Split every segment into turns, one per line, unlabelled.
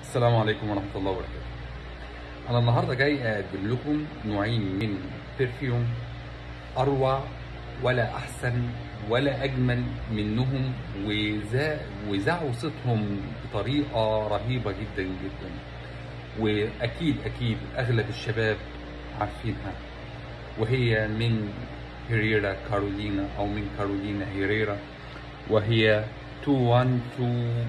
السلام عليكم ورحمة الله وبركاته. أنا النهاردة جاي أقدم لكم نوعين من برفيوم أروع ولا أحسن ولا أجمل منهم وزا- وزعوا صوتهم بطريقة رهيبة جدا جدا. وأكيد أكيد أغلب الشباب عارفينها وهي من هيريرا كارولينا أو من كارولينا هيريرا وهي 212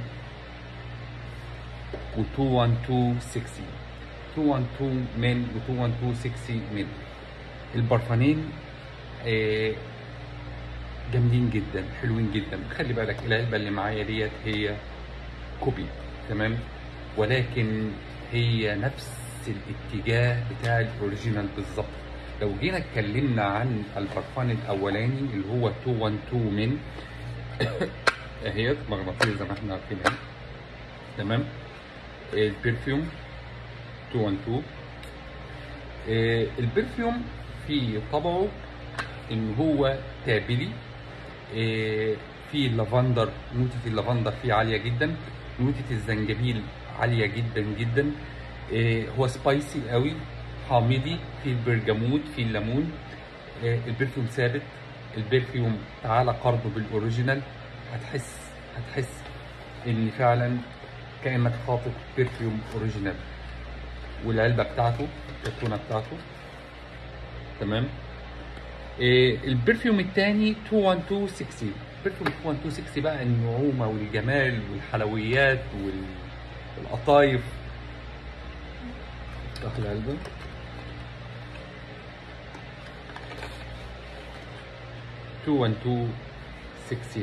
و 21260 212 من و 21260 من البرفانين آه، جامدين جدا حلوين جدا خلي بالك العلبه اللي معايا ديت هي كوبي تمام ولكن هي نفس الاتجاه بتاع الاوريجينال بالظبط لو جينا اتكلمنا عن البرفان الاولاني اللي هو 212 من اهيت مغناطيس زي ما احنا عارفين اهي. تمام البرفيوم 212 آه، البرفيوم في طبعه ان هو تابلي آه، في لافندر نوتة اللافندر فيه عالية جدا نوتة الزنجبيل عالية جدا جدا آه، هو سبايسي قوي حامضي في البرجموت في الليمون آه، البرفيوم ثابت البرفيوم تعالى قارنه بالاوريجينال هتحس هتحس ان فعلا كانك حاطط برفيوم اوريجينال والعلبه بتاعته الكرتونه بتاعته تمام إيه البرفيوم الثاني 21260 برفيوم 21260 بقى النعومه والجمال والحلويات وال- والقطايف افتح العلبه two one two sixteen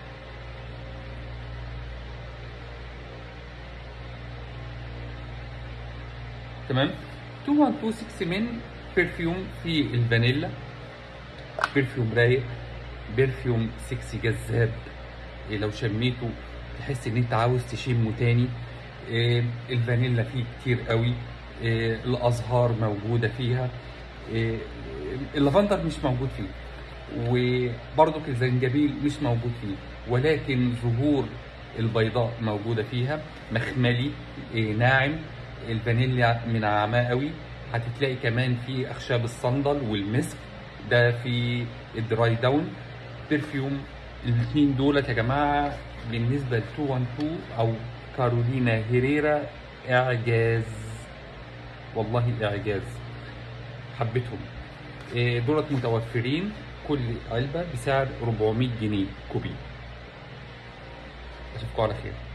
تمام 2126 من برفيوم في الفانيلا برفيوم رايق برفيوم سكسي جذاب إيه لو شميته تحس ان انت عاوز تشمه تاني إيه الفانيلا فيه كتير قوي إيه الازهار موجوده فيها إيه اللافندر مش موجود فيه وبرضك الزنجبيل مش موجود فيه ولكن ظهور البيضاء موجوده فيها مخملي إيه ناعم الفانيليا منعماه قوي هتتلاقي كمان في اخشاب الصندل والمسك ده في الدراي داون برفيوم الاثنين دولت يا جماعه بالنسبه ل 212 او كارولينا هيريرا اعجاز والله اعجاز حبيتهم إيه، دولت متوفرين كل علبه بسعر 400 جنيه كوبي اشوفكم على خير